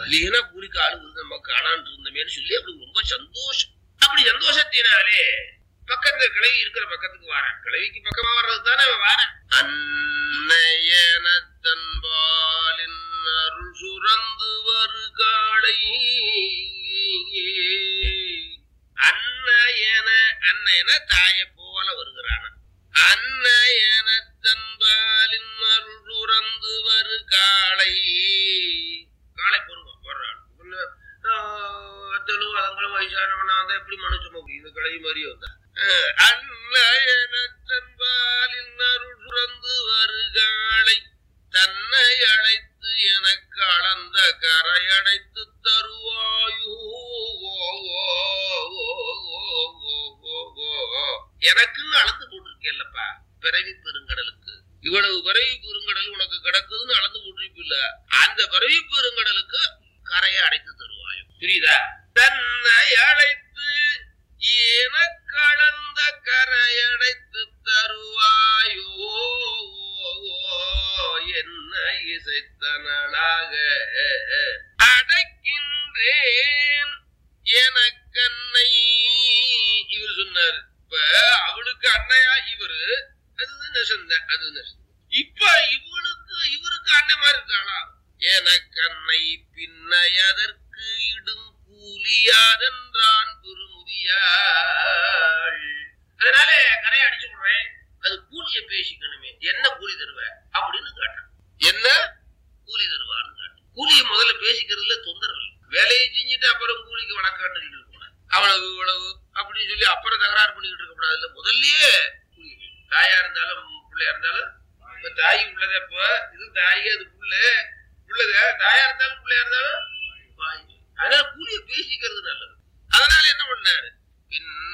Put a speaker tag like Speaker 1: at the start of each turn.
Speaker 1: இல்லைன்னா கூலிக்கு ஆளு வந்து நம்ம காணான்னு இருந்தோமேன்னு சொல்லி அவளுக்கு ரொம்ப சந்தோஷம் அப்படி சந்தோஷத்தினாலே பக்கத்துல கிளவி இருக்கிற பக்கத்துக்கு வாரேன் கிளவிக்கு பக்கமா வர்றது தானே அவன் வாரேன் அன்னையன தன்பாலின் அருள் சுரந்து வரு காளை அன்னையன அன்னையன தாயை போல வருகிறான அன்னையன தன்பாலின் அருள் சுரந்து வரு காளை காளை பருவம் வர்றான் அத்தலும் அதங்களும் வயசானவனா வந்தா எப்படி மனுஷன் முடியும் இந்த கிளவி மாதிரி வந்தா அன்னையனத்தன்பாலின் அருள் சுரந்து வருகாலை தன்னை அழைத்து எனக்கு அளந்த கரை அடைத்து தருவாயோ எனக்குன்னு அளந்து போட்டிருக்கேல்லப்பா பிறவி பெருங்கடலுக்கு இவ்வளவு பிறவி பெருங்கடல் உனக்கு கிடக்குதுன்னு அளந்து போட்டிருப்பில்ல அந்த பிறவி பெருங்கடலுக்கு கரையை அடைத்து தருவாயோ புரியுதா தன்னை அழைத்து எனக்களந்த கரையடைத்து தருவாயோ என்ன இசைத்தனளாக அடைக்கின்றேன் எனக்கன்னை இவர் சொன்னார் இப்ப அவளுக்கு அண்ணையா இவரு அது நெசந்த அது நெசந்த இப்ப இவளுக்கு இவருக்கு அண்ணன் மாதிரி இருக்காளா எனக்கன்னை பின்னையதற்கு இடும் கூலியாதென்றான் பெருமுதியாள் அதனால கரையை அடிச்சு விடுறேன் அது கூலிய பேசிக்கணுமே என்ன கூலி தருவ அப்படின்னு கேட்டான் என்ன கூலி தருவான்னு கேட்டான் கூலியை முதல்ல பேசிக்கிறதுல தொந்தரவு இல்லை. வேலையை செஞ்சுட்டு அப்புறம் கூலிக்கு வணக்காட்டு இருக்கக்கூடாது அவ்வளவு இவ்வளவு அப்படின்னு சொல்லி அப்புறம் தகராறு பண்ணிக்கிட்டு இருக்க கூடாது இல்ல முதல்லயே கூலி வேணும். தாயா இருந்தாலும் பிள்ளையா இருந்தாலும் இப்ப தாய் உள்ளத இப்ப இது தாய் அது புள்ள புள்ளத தாயா இருந்தாலும் பிள்ளையா இருந்தாலும் வாய். அதனால கூலிய பேசிக்கிறது நல்லது அதனால